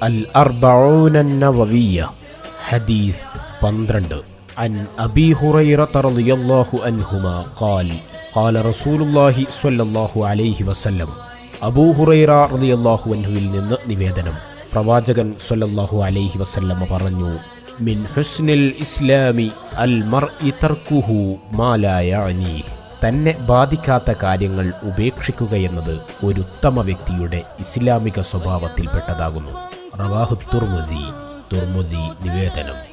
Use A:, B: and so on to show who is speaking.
A: അൽ അർബഊന നവവിയ ഹദീസ് പന്ത്രണ്ട് عن أبي هريرة رضي الله عنهما قال قال رسول الله صلى الله عليه وسلم അബൂ ഹുറൈറ റളിയല്ലാഹു അൻഹുവിൽ നിന്ന് നിവേദനം പ്രവാചകൻ സ്വല്ലല്ലാഹു അലൈഹി വസല്ലമ പറഞ്ഞു മിൻ ഹുസ്നിൽ ഇസ്ലാമി അൽ മർഇ തർക്കുഹു മാ ലാ യഅനീഹ് തന്നെ ബാധിക്കാത്ത കാര്യങ്ങൾ ഉപേക്ഷിക്കുകയെന്നത് ഒരു ഉത്തമ വ്യക്തിയുടെ ഇസ്ലാമിക സ്വഭാവത്തിൽപ്പെട്ടതാകുന്നു റവാഹു തുർമുദി തുർമുദി നിവേദനം